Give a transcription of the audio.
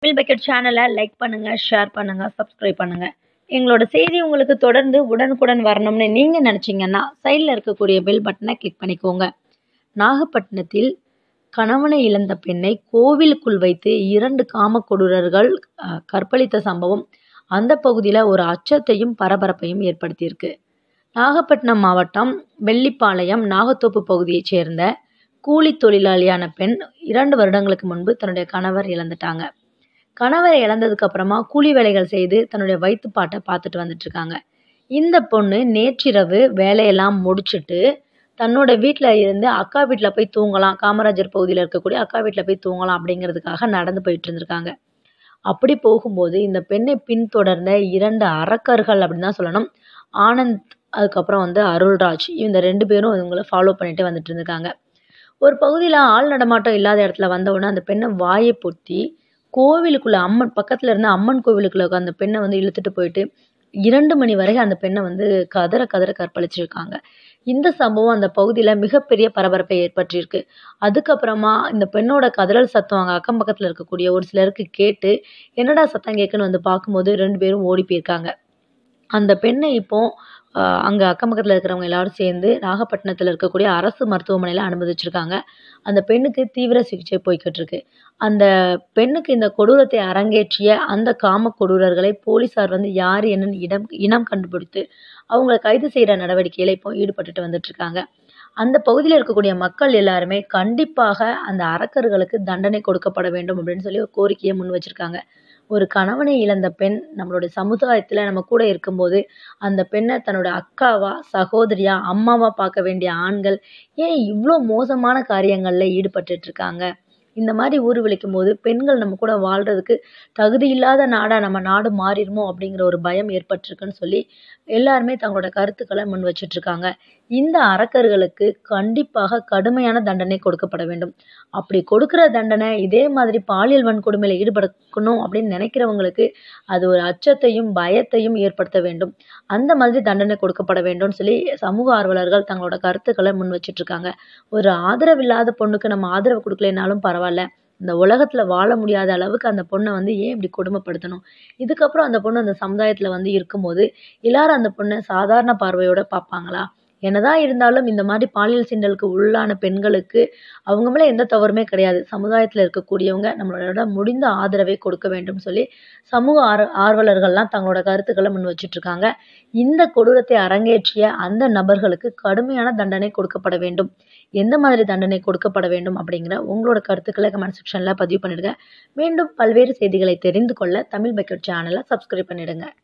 Tamil bucket சேனலை like பண்ணுங்கள் share பண்ணுங்கள் சப்ஸ்கிரைப் பண்ணுங்கள் எங்களோட செய்தி உங்களுக்கு தொடர்ந்து உடனுக்குடன் வரணும்னு நீங்கள் நினச்சிங்கன்னா சைடில் இருக்கக்கூடிய பெல் பட்டனை கிளிக் பண்ணிக்கோங்க நாகப்பட்டினத்தில் கணவனை இழந்த பெண்ணை கோவிலுக்குள் வைத்து இரண்டு காமக்கொடூரர்கள் அஹ், கற்பழித்த சம்பவம் அந்த பகுதியில் ஒரு அச்சத்தையும் பரபரப்பையும் ஏற்படுத்தியிருக்கு நாகப்பட்டினம் மாவட்டம் வெள்ளிப்பாளையம் நாகத்தோப்பு பகுதியைச் சேர்ந்த கூலி தொழிலாளியான பெண் இரண்டு வருடங்களுக்கு முன்பு தன்னுடைய கணவர் இழந்துட்டாங்க கணவரை இழந்ததுக்கு அப்புறமா கூலி வேலைகள் செய்து தன்னுடைய வயிற்றுப்பாட்டை பார்த்துட்டு வந்துட்டு இருக்காங்க இந்த பொண்ணு நேற்றிரவு வேலையெல்லாம் முடிச்சுட்டு தன்னோட வீட்டில் இருந்து அக்கா வீட்டில் போய் தூங்கலாம் காமராஜர் பகுதியில் இருக்கக்கூடிய அக்கா வீட்டில் போய் தூங்கலாம் அப்படிங்கிறதுக்காக நடந்து போயிட்டு இருந்திருக்காங்க அப்படி போகும்போது இந்த பெண்ணை பின்தொடர்ந்த இரண்டு அரக்கர்கள் அப்படின்னு தான் சொல்லணும் ஆனந்த் அதுக்கப்புறம் வந்து அருள்ராஜ் இந்த ரெண்டு பேரும் இவங்களை ஃபாலோ பண்ணிட்டு வந்துட்டு இருந்திருக்காங்க ஒரு பகுதியில் ஆள் நடமாட்டம் இல்லாத இடத்துல வந்த உடனே அந்த பெண்ணை வாயை பொத்தி கோவிலுக்குள்ள அம்மன் பக்கத்தில் இருந்த அம்மன் கோவிலுக்குள்ள அந்த பெண்ணை வந்து இழுத்துட்டு போயிட்டு இரண்டு மணி வரை அந்த பெண்ணை வந்து கதற கதற கற்பழிச்சிருக்காங்க இந்த சம்பவம் அந்த பகுதியில் மிகப்பெரிய பரபரப்பை ஏற்படுத்தியிருக்கு அதுக்கப்புறமா இந்த பெண்ணோட கதறல் சத்தம் அங்கே அக்கம் பக்கத்தில் இருக்கக்கூடிய ஒரு சிலருக்கு கேட்டு என்னடா சத்தம் கேட்குன்னு வந்து பார்க்கும்போது ரெண்டு பேரும் ஓடி போயிருக்காங்க அந்த பெண்ணை இப்போ அங்கே அக்கம் பக்கத்தில் இருக்கிறவங்க எல்லாரும் சேர்ந்து நாகப்பட்டினத்தில் இருக்கக்கூடிய அரசு மருத்துவமனையில் அனுமதிச்சிருக்காங்க அந்த பெண்ணுக்கு தீவிர சிகிச்சை போய்கிட்டு இருக்கு அந்த பெண்ணுக்கு இந்த கொடூரத்தை அரங்கேற்றிய அந்த காம கொடூரர்களை போலீசார் வந்து யார் என்னன்னு இடம் இனம் கண்டுபிடித்து அவங்கள கைது செய்கிற நடவடிக்கையில் இப்போ ஈடுபட்டுட்டு வந்துட்டு இருக்காங்க அந்த பகுதியில் இருக்கக்கூடிய மக்கள் எல்லாருமே கண்டிப்பாக அந்த அரக்கர்களுக்கு தண்டனை கொடுக்கப்பட வேண்டும் அப்படின்னு சொல்லி ஒரு கோரிக்கையை முன் வச்சிருக்காங்க ஒரு கணவனை இழந்த பெண் நம்மளுடைய சமுதாயத்தில் நம்ம கூட இருக்கும்போது அந்த பெண்ணை தன்னோட அக்காவா சகோதரியா அம்மாவா பார்க்க வேண்டிய ஆண்கள் ஏன் இவ்வளோ மோசமான காரியங்களில் ஈடுபட்டுட்டு இருக்காங்க இந்த மாதிரி ஊர் விளைக்கும் போது பெண்கள் நம்ம கூட வாழ்றதுக்கு தகுதி இல்லாத நாடாக நம்ம நாடு மாறிடுமோ அப்படிங்கிற ஒரு பயம் ஏற்பட்டிருக்குன்னு சொல்லி எல்லாருமே தங்களோட கருத்துக்களை முன் வச்சிட்டு இருக்காங்க இந்த அரக்கர்களுக்கு கண்டிப்பாக கடுமையான தண்டனை கொடுக்கப்பட வேண்டும் அப்படி கொடுக்கிற தண்டனை இதே மாதிரி பாலியல் வன்கொடுமையில் ஈடுபடணும் அப்படின்னு நினைக்கிறவங்களுக்கு அது ஒரு அச்சத்தையும் பயத்தையும் ஏற்படுத்த வேண்டும் அந்த மாதிரி தண்டனை கொடுக்கப்பட வேண்டும்னு சொல்லி சமூக ஆர்வலர்கள் தங்களோட கருத்துக்களை முன் வச்சிட்டு இருக்காங்க ஒரு ஆதரவில்லாத பொண்ணுக்கு நம்ம ஆதரவு கொடுக்கலைனாலும் பரவாயில்ல இந்த உலகத்துல வாழ முடியாத அளவுக்கு அந்த பொண்ணை வந்து ஏன் இப்படி கொடுமைப்படுத்தணும் இதுக்கப்புறம் அந்த பொண்ணு அந்த சமுதாயத்துல வந்து இருக்கும்போது எல்லாரும் அந்த பொண்ணை சாதாரண பார்வையோட பார்ப்பாங்களா என்னதான் இருந்தாலும் இந்த மாதிரி பாலியல் சீண்டலுக்கு உள்ளான பெண்களுக்கு அவங்க மேல எந்த தவறுமே கிடையாது சமுதாயத்துல இருக்கக்கூடியவங்க நம்மளோட முடிந்த ஆதரவை கொடுக்க வேண்டும் சொல்லி சமூக ஆர் ஆர்வலர்கள்லாம் தங்களோட கருத்துக்களை முன் வச்சிட்டு இருக்காங்க இந்த கொடூரத்தை அரங்கேற்றிய அந்த நபர்களுக்கு கடுமையான தண்டனை கொடுக்கப்பட வேண்டும் எந்த மாதிரி தண்டனை கொடுக்கப்பட வேண்டும் அப்படிங்கிற உங்களோட கருத்துக்களை கமெண்ட் செக்ஷனில் பதிவு பண்ணிடுங்க மீண்டும் பல்வேறு செய்திகளை தெரிந்து கொள்ள தமிழ் பக்கெட் சேனலை சப்ஸ்கிரைப் பண்ணிடுங்க